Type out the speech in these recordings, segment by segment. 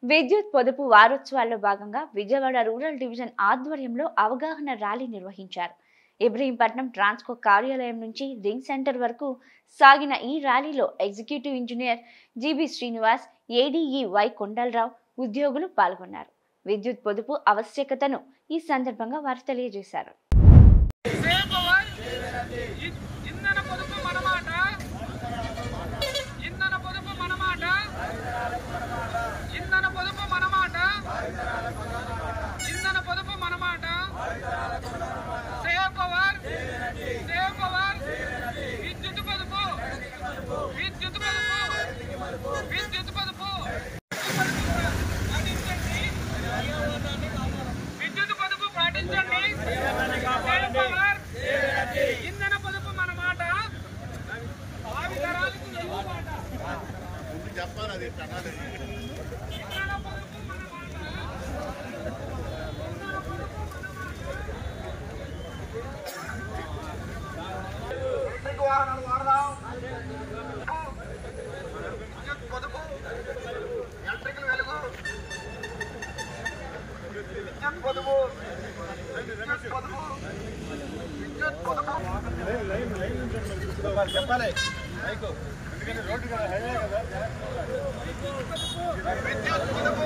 విద్యుత్ పొదుపు వారోత్సవాల్లో భాగంగా విజయవాడ రూరల్ డివిజన్ ఆధ్వర్యంలో అవగాహన ర్యాలీ నిర్వహించారు ఇబ్రహీంపట్నం ట్రాన్స్కో కార్యాలయం నుంచి రింగ్ సెంటర్ వరకు సాగిన ఈ ర్యాలీలో executive engineer GB Srinivas ADE Y Kondalarao ఉద్యోగులు పాల్గొన్నారు విద్యుత్ పొదుపు ఆవశ్యకతను ఈ సందర్భంగా వారు తెలియజేశారు సేవ్ పవర్ ఇ- ఇంధన పొదుపు మనమాట ఇంధన పొదుపు మనమాట ఇంధన పొదుపు మనమాట ఇంధన పొదుపు మనమాట సేవ్ పవర్ సేవ్ పవర్ విద్యుత్ పొదుపు విద్యుత్ పొదుపు విద్యుత్ పొదుపు పాటించండి విద్యుత్ పొదుపు పాటించండి సేవ్ పవర్ ఇంధన పొదుపు మన మాట భావి తరాలకు వెలుగు మాట ఇంధన పొదుపు మన మాట ఇంధన పొదుపు మన మాట ఎలక్ట్రిక్ వాహనాలు వాడదాం విద్యుత్ పొదుపు ఎలక్ట్రికల్ వెలుగు విద్యుత్ పొదుపు విద్యుత్ పొదుపు విద్యుత్ పొదుపు విద్యుత్ పొదుపు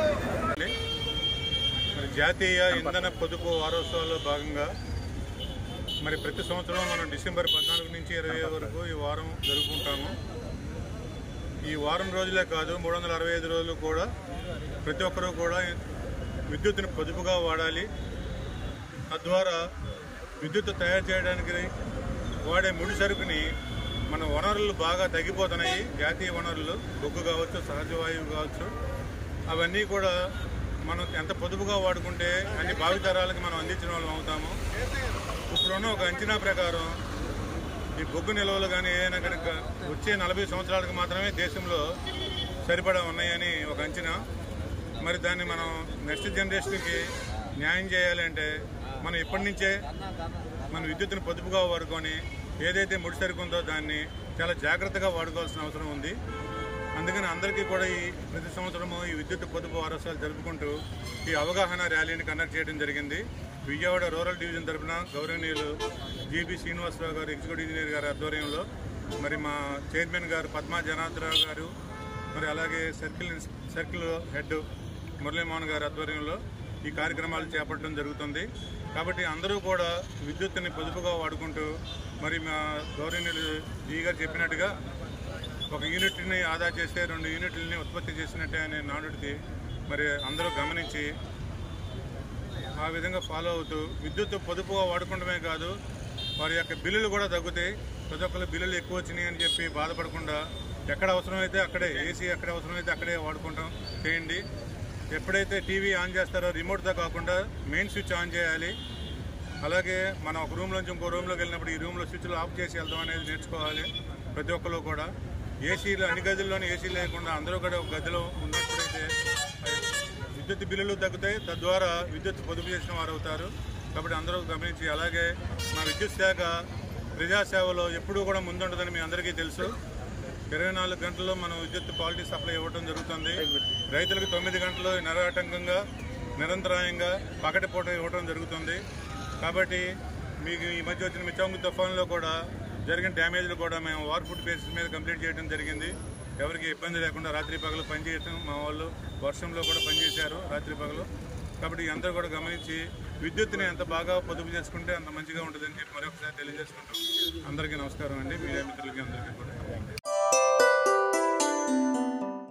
మరి జాతీయ ఇంధన పొదుపు వారోత్సవాల్లో భాగంగా మరి ప్రతి సంవత్సరం మనం డిసెంబర్ పద్నాలుగు నుంచి ఇరవై వరకు ఈ వారం జరుపుకుంటాము ఈ వారం రోజులే కాదు మూడు వందల అరవై ఐదు రోజులు కూడా ప్రతి ఒక్కరూ కూడా విద్యుత్తుని పొదుపుగా వాడాలి తద్వారా విద్యుత్ తయారు చేయడానికి వాడే ముడి సరుకుని మన వనరులు బాగా తగ్గిపోతున్నాయి జాతీయ వనరులు బొగ్గు కావచ్చు సహజ వాయువు కావచ్చు అవన్నీ కూడా మనం ఎంత పొదుపుగా వాడుకుంటే అన్ని భావితరాలకు మనం అందించిన వాళ్ళం అవుతాము ఇప్పుడున్న ఒక అంచనా ప్రకారం ఈ బొగ్గు నిల్వలు కానీ ఏదైనా కనుక వచ్చే నలభై సంవత్సరాలకు మాత్రమే దేశంలో సరిపడా ఉన్నాయని ఒక అంచనా మరి దాన్ని మనం నెక్స్ట్ జనరేషన్కి న్యాయం చేయాలి అంటే మనం ఇప్పటి నుంచే మన విద్యుత్తుని పొదుపుగా వాడుకొని ఏదైతే ముడి సరుకు ఉందో దాన్ని చాలా జాగ్రత్తగా వాడుకోవాల్సిన అవసరం ఉంది అందుకని అందరికీ కూడా ఈ ప్రతి సంవత్సరము ఈ విద్యుత్ పొదుపు వారోత్సవాలు జరుపుకుంటూ ఈ అవగాహన ర్యాలీని కండక్ట్ చేయడం జరిగింది విజయవాడ రూరల్ డివిజన్ తరపున గౌరవనీయులు జీబీ శ్రీనివాసరావు గారు ఎగ్జిక్యూటివ్ ఇంజనీర్ గారి ఆధ్వర్యంలో మరి మా చైర్మన్ గారు పద్మా జనార్దరావు గారు మరి అలాగే సర్కిల్ ఇన్స్- సర్కిల్ హెడ్ మురళీమోహన్ గారి ఆధ్వర్యంలో ఈ కార్యక్రమాలు చేపట్టడం జరుగుతుంది కాబట్టి అందరూ కూడా విద్యుత్తుని పొదుపుగా వాడుకుంటూ మరి మా గౌరవనీయులు జీ గారు చెప్పినట్టుగా ఒక యూనిట్ని ఆదా చేస్తే రెండు యూనిట్లని ఉత్పత్తి చేసినట్టే అనే నానుడికి మరి అందరూ గమనించి ఆ విధంగా ఫాలో అవుతూ విద్యుత్ పొదుపుగా వాడుకోవడమే కాదు వారి యొక్క బిల్లులు కూడా తగ్గుతాయి ప్రతి ఒక్కరు బిల్లులు ఎక్కువ వచ్చినాయి అని చెప్పి బాధపడకుండా ఎక్కడ అవసరమైతే అక్కడే ఏసీ ఎక్కడ అవసరమైతే అక్కడే వాడుకుంటాం చేయండి ఎప్పుడైతే టీవీ ఆన్ చేస్తారో రిమోట్తో కాకుండా మెయిన్ స్విచ్ ఆన్ చేయాలి అలాగే మనం ఒక రూమ్ నుంచి ఇంకో రూమ్లోకి వెళ్ళినప్పుడు ఈ రూమ్లో స్విచ్లు ఆఫ్ చేసి వెళ్తాం అనేది నేర్చుకోవాలి ప్రతి ఒక్కరు కూడా ఏసీలు అన్ని గదుల్లోనే ఏసీ లేకుండా అందరూ కూడా ఒక గదిలో ఉన్నప్పుడైతే విద్యుత్ బిల్లులు తగ్గుతాయి తద్వారా విద్యుత్ పొదుపు చేసిన వారు అవుతారు కాబట్టి అందరూ గమనించి అలాగే మా విద్యుత్ శాఖ ప్రజాసేవలో ఎప్పుడూ కూడా ముందుంటుందని మీ అందరికీ తెలుసు ఇరవై నాలుగు గంటల్లో మనం విద్యుత్ క్వాలిటీ సప్లై ఇవ్వడం జరుగుతుంది రైతులకు తొమ్మిది గంటలు నిరాటంకంగా నిరంతరాయంగా పగటిపూట ఇవ్వడం జరుగుతుంది కాబట్టి మీకు ఈ మధ్య వచ్చిన మిచ్చాంగు తుఫాన్లో కూడా జరిగిన డ్యామేజ్లు కూడా మేము వార్ ఫుడ్ బేసిస్ మీద కంప్లీట్ చేయడం జరిగింది ఎవరికి ఇబ్బంది లేకుండా రాత్రి పగలు పనిచేయటం మా వాళ్ళు వర్షంలో కూడా పనిచేశారు రాత్రి పగలు కాబట్టి అందరూ కూడా గమనించి విద్యుత్తుని ఎంత బాగా పొదుపు చేసుకుంటే అంత మంచిగా ఉంటుందని చెప్పి మరొకసారి తెలియజేసుకుంటాం అందరికీ నమస్కారం అండి మీడియా మిత్రులకి అందరికీ కూడా